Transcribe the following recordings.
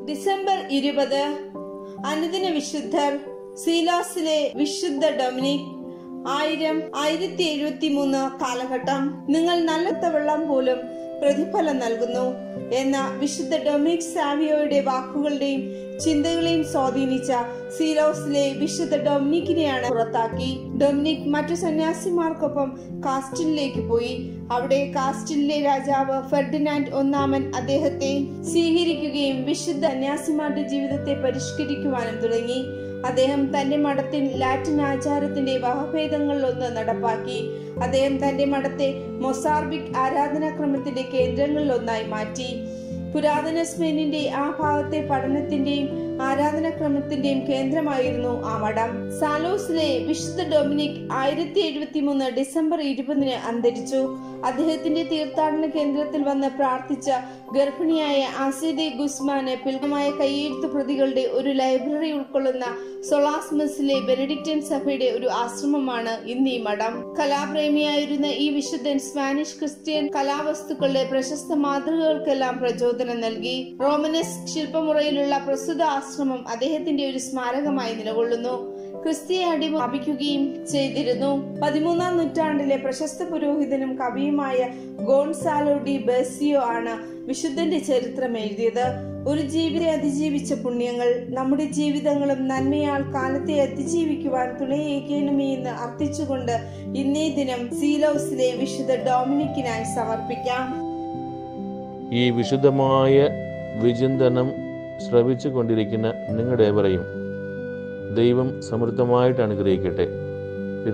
December ഇരുപത് അനുദിന വിശുദ്ധർ സീലാസിലെ വിശുദ്ധ ഡൊമിനിക് ആയിരം ആയിരത്തി എഴുപത്തി മൂന്ന് കാലഘട്ടം നിങ്ങൾ നല്ല വെള്ളം പോലും പ്രതിഫലം നൽകുന്നു എന്ന വിശുദ്ധ ഡൊമിനിക് സാവിയോയുടെ വാക്കുകളുടെയും ചിന്തകളെയും സ്വാധീനിച്ച സീലോസിലെ വിശുദ്ധ ഡൊമിനിക്കിനെയാണ് പുറത്താക്കി ഡൊമിനിക് മറ്റു സന്യാസിമാർക്കൊപ്പം കാസ്റ്റിനിലേക്ക് പോയി അവിടെ കാസ്റ്റിനിലെ രാജാവ് ഫെർഡിനാൻഡ് ഒന്നാമൻ അദ്ദേഹത്തെ സ്വീകരിക്കുകയും വിശുദ്ധ സന്യാസിമാരുടെ ജീവിതത്തെ പരിഷ്കരിക്കുവാനും തുടങ്ങി അദ്ദേഹം തന്റെ മഠത്തിൽ ലാറ്റിൻ ആചാരത്തിന്റെ വകഭേദങ്ങളിലൊന്ന് നടപ്പാക്കി അദ്ദേഹം തന്റെ മഠത്തെ മൊസാർബിക് ആരാധനാക്രമത്തിന്റെ കേന്ദ്രങ്ങളിലൊന്നായി മാറ്റി പുരാതന സ്പെയിനിന്റെ ആ ഭാഗത്തെ പഠനത്തിന്റെയും ആരാധനാക്രമത്തിന്റെയും കേന്ദ്രമായിരുന്നു ആ മഠം സാലോസിലെ വിശുദ്ധ ഡൊമിനിക് ആയിരത്തി എഴുപത്തി മൂന്ന് ഡിസംബർ ഇരുപതിന് അന്തരിച്ചു അദ്ദേഹത്തിന്റെ തീർത്ഥാടന കേന്ദ്രത്തിൽ വന്ന് പ്രാർത്ഥിച്ച ഗർഭിണിയായ ആസിദെ ഗുസ്മാന് പിൽഗമായ കയ്യെഴുത്ത് പ്രതികളുടെ ഒരു ലൈബ്രറി ഉൾക്കൊള്ളുന്ന സൊളാസ്മസിലെ ബെനഡിക്റ്റൻ സഭയുടെ ഒരു ആശ്രമമാണ് ഇന്ന് ഈ മഠം കലാപ്രേമിയായിരുന്ന ഈ വിശുദ്ധൻ സ്പാനിഷ് ക്രിസ്ത്യൻ കലാവസ്തുക്കളുടെ പ്രശസ്ത മാതൃകകൾക്കെല്ലാം പ്രചോദനം നൽകി റോമനസ് ശില്പമുറയിലുള്ള പ്രസ്തുത ആശ്രമം അദ്ദേഹത്തിന്റെ ഒരു സ്മാരകമായി നിലകൊള്ളുന്നു ക്രിസ്തീയ അടിമ സ്ഥാപിക്കുകയും ചെയ്തിരുന്നു പതിമൂന്നാം നൂറ്റാണ്ടിലെ പ്രശസ്ത പുരോഹിതനും കവിയുമായ ഗോൺസാലോ ഡി ബെസിയോ ആണ് വിശുദ്ധന്റെ ചരിത്രം എഴുതിയത് ഒരു ജീവിതത്തെ അതിജീവിച്ച പുണ്യങ്ങൾ നമ്മുടെ ജീവിതങ്ങളും നന്മയാൽ കാലത്തെ അതിജീവിക്കുവാൻ തുണയേക്കണമേ എന്ന് അർത്ഥിച്ചുകൊണ്ട് ഇന്നേ ദിനം സീലോസിലെ വിശുദ്ധ ഡൊമിനിക്കിനായി സമർപ്പിക്കാം ഈ വിശുദ്ധമായ വിചിന്തനം ശ്രവിച്ചു കൊണ്ടിരിക്കുന്ന നിങ്ങളുടെവരെയും ദൈവം സമൃദ്ധമായിട്ട് അനുഗ്രഹിക്കട്ടെ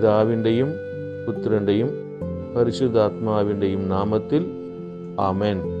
പിതാവിൻ്റെയും പുത്രൻ്റെയും പരിശുദ്ധാത്മാവിൻ്റെയും നാമത്തിൽ ആമേൻ